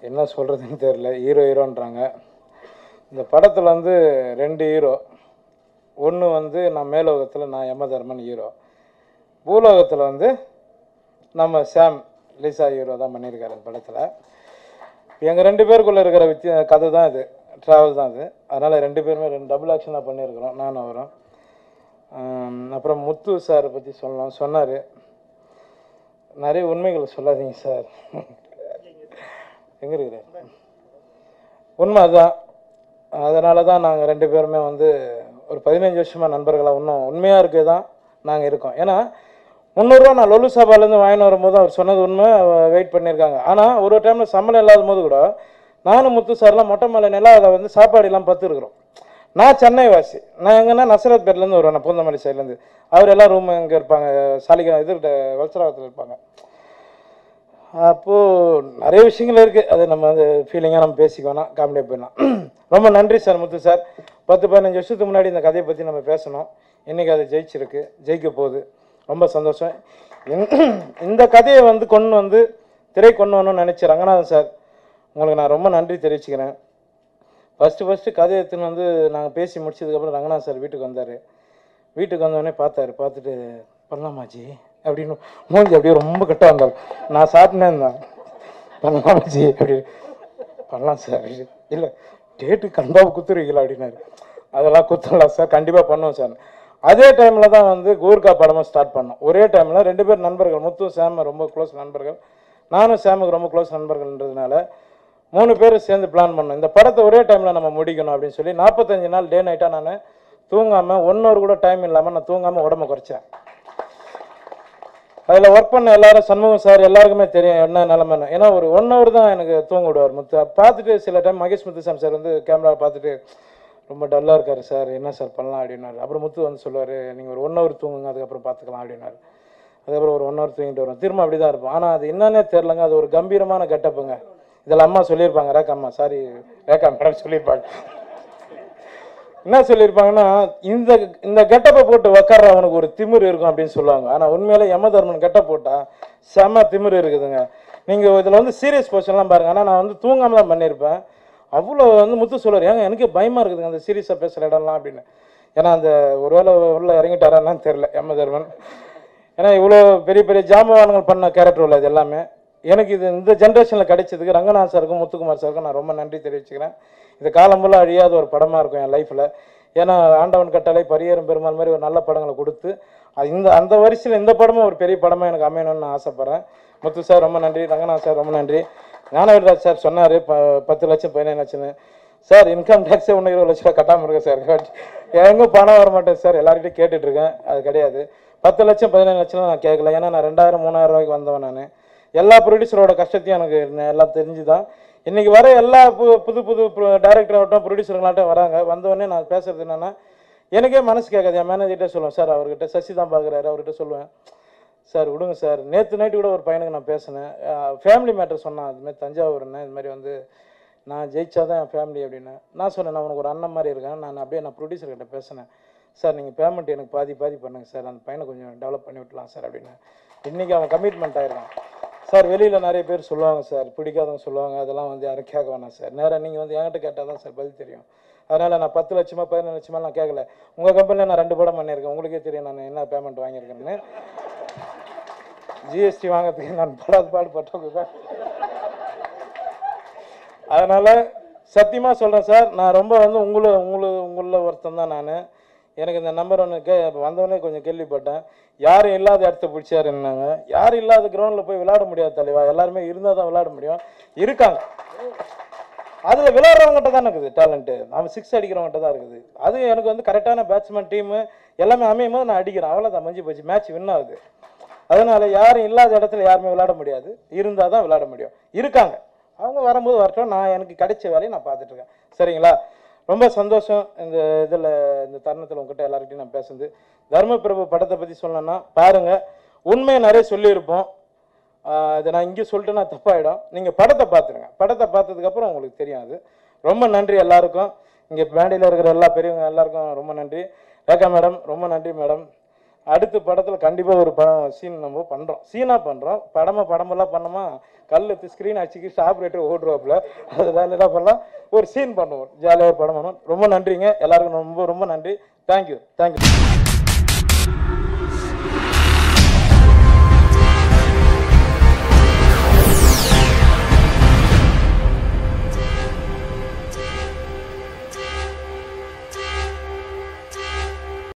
என்ன சொல்கிறதுன்னு தெரில ஹீரோ ஹீரோன்றாங்க இந்த படத்தில் வந்து ரெண்டு ஹீரோ ஒன்று வந்து நான் மேலோகத்தில் நான் யமதர்மன் ஹீரோ பூலோகத்தில் வந்து நம்ம சாம் லிசா ஹீரோ தான் பண்ணியிருக்காரு இந்த படத்தில் எங்கள் ரெண்டு பேருக்குள்ளே இருக்கிற வித்திய கதை தான் இது ட்ராவல் தான் இது அதனால் ரெண்டு பேருமே ரெண்டு டபுள் ஆக்ஷன் தான் பண்ணியிருக்கிறோம் நானும் அவரும் ஆம், அப்புறம் முத்து சாரை பற்றி சொல்லலாம் சொன்னார் நிறைய உண்மைகள் சொல்லாதீங்க சார் எங்கே இருக்கிறார் உண்மை அதுதான் அதனால தான் நாங்கள் ரெண்டு பேருமே வந்து ஒரு பதினஞ்சு வருஷமாக நண்பர்களாக இன்னும் உண்மையாக இருக்க தான் நாங்கள் இருக்கோம் ஏன்னா முந்நூறுரூவா நான் லொலு சாபாலேருந்து வாங்கின்னு வரும்போது அவர் சொன்னது உண்மை வெயிட் பண்ணியிருக்காங்க ஆனால் ஒரு டைமில் சம்பளம் இல்லாத போது கூட நானும் முத்து சார்லாம் மொட்டை மலை நிலா அதை வந்து சாப்பாடு எல்லாம் பத்து இருக்கிறோம் நான் சென்னை வாசி நான் எங்கன்னா நசரத் பேட்லேருந்து வருவேன் நான் பூந்தமல்லி சைட்லேருந்து அவர் எல்லாம் ரூம் இங்கே இருப்பாங்க சாலிகா இது வல்சராவத்தில் இருப்பாங்க அப்போது நிறைய விஷயங்கள் இருக்குது அது நம்ம அந்த ஃபீலிங்காக நம்ம பேசிக்கோனா காமெடியாக போயிடலாம் ரொம்ப நன்றி சார் முத்து சார் பத்து பதினஞ்சு வருஷத்துக்கு முன்னாடி இந்த கதையை பற்றி நம்ம பேசணும் இன்றைக்கி அது ஜெயிச்சிருக்கு ஜெயிக்க போகுது ரொம்ப சந்தோஷம் இந்த- இந்த கதையை வந்து கொண்டு வந்து திரை கொண்டு வரணும்னு நினச்ச ரங்கநாதன் சார் உங்களுக்கு நான் ரொம்ப நன்றி தெரிவிச்சுக்கிறேன் ஃபஸ்ட்டு ஃபஸ்ட்டு கதை எடுத்துன்னு வந்து நாங்கள் பேசி முடிச்சதுக்கப்புறம் ரங்கநாத் சார் வீட்டுக்கு வந்தார் வீட்டுக்கு வந்தோடனே பார்த்தாரு பார்த்துட்டு பண்ணலாமாஜி அப்படின்னு மூஞ்சி அப்படியே ரொம்ப கட்ட வந்தார் நான் சாப்பிட்டே இருந்தேன் பண்ணலாமாஜி அப்படி பண்ணலாம் சார் இல்லை டேட்டு கண்டிப்பாக குத்துருவீங்களா அப்படின்னாரு அதெல்லாம் குத்தலாம் சார் கண்டிப்பாக பண்ணுவோம் சார் அதே டைமில் தான் வந்து கூர்கா படமும் ஸ்டார்ட் பண்ணோம் ஒரே டைமில் ரெண்டு பேர் நண்பர்கள் முத்து சாம் ரொம்ப க்ளோஸ் நண்பர்கள் நானும் சாமுக்கு ரொம்ப க்ளோஸ் நண்பர்கள்ன்றதுனால மூணு பேர் சேர்ந்து பிளான் பண்ணோம் இந்த படத்தை ஒரே டைமில் நம்ம முடிக்கணும் அப்படின்னு சொல்லி நாற்பத்தஞ்சு நாள் டே நைட்டாக நான் தூங்காமல் ஒன் ஹவர் கூட டைம் இல்லாமல் நான் தூங்காமல் உடம்ப குறைச்சேன் அதில் ஒர்க் பண்ண எல்லாரும் சண்முகம் சார் எல்லாருக்குமே தெரியும் என்ன நிலமைன்னு ஏன்னா ஒரு ஒன் ஹவர் தான் எனக்கு தூங்க விடுவார் முத்து பார்த்துட்டு சில டைம் மகேஷ் முத்துசாமி சார் வந்து கேமரா பார்த்துட்டு ரொம்ப டல்லாக இருக்காரு சார் என்ன சார் பண்ணலாம் அப்படின்னாரு அப்புறம் முத்து வந்து சொல்லுவார் நீங்கள் ஒரு ஒன் ஹவர் தூங்குங்க அதுக்கப்புறம் பார்த்துக்கலாம் அப்படின்னாரு அதுக்கப்புறம் ஒரு ஒன் ஹவர் தூங்கிட்டு வரும் திரும்ப அப்படி தான் இருப்போம் ஆனால் அது என்னன்னே தெரிலங்க அது ஒரு கம்பீரமான கெட்டப்புங்க இதில் அம்மா சொல்லியிருப்பாங்க ரேக்கா அம்மா சாரி ரேக்கா மேடம் சொல்லியிருப்பாங்க என்ன சொல்லியிருப்பாங்கன்னா இந்த இந்த கெட்டப்பை போட்டு உக்கார அவனுக்கு ஒரு திமிரு இருக்கும் அப்படின்னு சொல்லுவாங்க ஆனால் உண்மையிலே யமதர்மன் கெட்ட போட்டா செம திமிரு இருக்குதுங்க நீங்கள் இதில் வந்து சீரியஸ் போர்ஷன்லாம் பாருங்க ஆனால் நான் வந்து தூங்காம தான் பண்ணியிருப்பேன் அவ்வளோ வந்து முத்து சொல்லுவார் ஏங்க எனக்கு பயமாக இருக்குதுங்க அந்த சீரியஸாக பேசுகிற இடம்லாம் அப்படின்னு ஏன்னா அந்த ஒருவேளை உள்ள இறங்கிட்டாரான்னு தெரில யமதர்மன் ஏன்னா இவ்வளோ பெரிய பெரிய ஜாம்பவான்கள் பண்ண கேரக்டர் உள்ள இது எல்லாமே எனக்கு இது இந்த ஜென்ரேஷனில் கிடைச்சதுக்கு ரங்கநாத் சாருக்கும் முத்துக்குமார் சாருக்கும் நான் ரொம்ப நன்றி தெரிவிச்சுக்கிறேன் இது காலம் ஃபுல்லாக அழியாத ஒரு படமாக இருக்கும் என் லைஃப்பில் ஏன்னா ஆண்டவன் கட்டளை பரியரும் பெருமாள் மாதிரி ஒரு நல்ல படங்களை கொடுத்து அது இந்த அந்த வரிசையில் இந்த படமும் ஒரு பெரிய படமாக எனக்கு அமையணும்னு நான் ஆசைப்பட்றேன் முத்து சார் ரொம்ப நன்றி ரங்கநாத் சார் ரொம்ப நன்றி ஞானவீரராஜ் சார் சொன்னார் ப பத்து லட்சம் பதினேழு லட்சம்னு சார் இன்கம் டேக்ஸே ஒன்று இருபது லட்சம் கட்டாமல் இருக்கேன் சார் எங்கும் பணம் வர மாட்டேன் சார் எல்லார்கிட்டையும் கேட்டுட்டு இருக்கேன் அது கிடையாது பத்து லட்சம் பதினேழு லட்சம் நான் கேட்கல ஏன்னா நான் ரெண்டாயிரம் மூணாயிரம் ரூபாய்க்கு வந்தவன் நான் எல்லா ப்ரொடியூசரோட கஷ்டத்தையும் எனக்கு ந- எல்லாம் தெரிஞ்சு தான் இன்றைக்கி வர எல்லா பு புது புது டேரக்டர் ஆகட்டும் ப்ரொடியூசர்களாகட்டும் வராங்க வந்தவொடனே நான் பேசுறது என்னென்னா எனக்கே மனசு கேட்காது என் மேனேஜர்கிட்ட சொல்லுவேன் சார் அவர்கிட்ட சசி தான் பார்க்குறாரு அவர்கிட்ட சொல்லுவேன் சார் விடுங்க சார் நேற்று நைட்டு கூட ஒரு பையனுக்கு நான் பேசினேன் ஃபேமிலி மேட்டர் சொன்னான் அதுமாதிரி தஞ்சாவூர்னு இது மாதிரி வந்து நான் ஜெயிச்சா தான் என் ஃபேமிலி அப்படின்னு நான் சொன்னேன் நான் உனக்கு ஒரு அண்ணன் மாதிரி இருக்கேன் நான் அப்படியே நான் ப்ரொடியூசர்கிட்ட பேசினேன் சார் நீங்கள் பேமெண்ட் எனக்கு பாதி பாதி பண்ணுங்க சார் அந்த பையனை கொஞ்சம் டெவலப் பண்ணி விட்டலாம் சார் அப்படின்னு இன்றைக்கி அவன் கமிட்மெண்ட் ஆயிருக்கான் சார் வெளியில் நிறைய பேர் சொல்லுவாங்க சார் பிடிக்காதவங்க சொல்லுவாங்க அதெல்லாம் வந்து யாரும் கேட்க வேணாம் சார் நேராக நீங்கள் வந்து என்கிட்ட கேட்டால் தான் சார் பதில் தெரியும் அதனால் நான் பத்து லட்சமா பதினஞ்சு லட்சமா நான் கேட்கல உங்கள் கம்பெனியில் நான் ரெண்டு படம் பண்ணியிருக்கேன் உங்களுக்கே தெரியும் நான் என்ன பேமெண்ட் வாங்கியிருக்கேன்னு ஜிஎஸ்டி வாங்குறதுக்கு நான் படாது பாடுபட்டவங்க அதனால் சத்தியமாக சொல்கிறேன் சார் நான் ரொம்ப வந்து உங்களை உங்களை உங்களில் ஒருத்தன் தான் நான் எனக்கு இந்த நம்பர் ஒன்று கே வந்தவொடனே கொஞ்சம் கேள்விப்பட்டேன் யாரும் இல்லாத இடத்த பிடிச்சாருன்னாங்க யாரும் இல்லாத கிரவுண்டில் போய் விளையாட முடியாது தலைவா எல்லாருமே இருந்தால் தான் விளையாட முடியும் இருக்காங்க அதில் விளையாடுறவங்ககிட்ட தான் இருக்குது டேலண்ட்டு அவன் சிக்ஸ் அடிக்கிறவங்ககிட்ட தான் இருக்குது அது எனக்கு வந்து கரெக்டான பேட்ஸ்மேன் டீமு எல்லாமே அமையும் போது நான் அடிக்கிறேன் அவ்வளோதான் மஞ்சி போச்சு மேட்ச் வின் ஆகுது அதனால யாரும் இல்லாத இடத்துல யாருமே விளையாட முடியாது இருந்தால் தான் விளையாட முடியும் இருக்காங்க அவங்க வரும்போது வரட்டும் நான் எனக்கு கிடைச்ச வேலையை நான் பார்த்துட்டு இருக்கேன் சரிங்களா ரொம்ப சந்தோஷம் இந்த இதில் இந்த தருணத்தில் உங்ககிட்ட எல்லார்கிட்டையும் நான் பேசுனது தர்மபிரபு படத்தை பற்றி சொல்லணும்னா பாருங்கள் உண்மையை நிறைய சொல்லியிருப்போம் ஆஹ் இதை நான் இங்கே சொல்லிட்டேன்னா தப்பாயிடும் நீங்கள் படத்தை பார்த்துருங்க படத்தை பார்த்ததுக்கப்புறம் உங்களுக்கு தெரியும் அது ரொம்ப நன்றி எல்லாருக்கும் இங்கே மேடையில் இருக்கிற எல்லா பெரியவங்க எல்லாருக்கும் ரொம்ப நன்றி ரேகா மேடம் ரொம்ப நன்றி மேடம் அடுத்த படத்தில் கண்டிப்பாக ஒரு படம் சீன் நம்ம பண்ணுறோம் சீனாக பண்ணுறோம் படமாக படமெல்லாம் பண்ணோமா கல் எடுத்து ஸ்க்ரீன் அடிச்சுக்கிட்டு ஆப்ரேட்டர் ஓடுவாப்புல அதனால என்ன பண்ணலாம் ஒரு சீன் பண்ணுவோம் ஜாலியாக ஒரு படம் பண்ணுவோம் ரொம்ப நன்றிங்க எல்லாருக்கும் ரொம்ப ரொம்ப நன்றி தேங்க்யூ தேங்க்யூ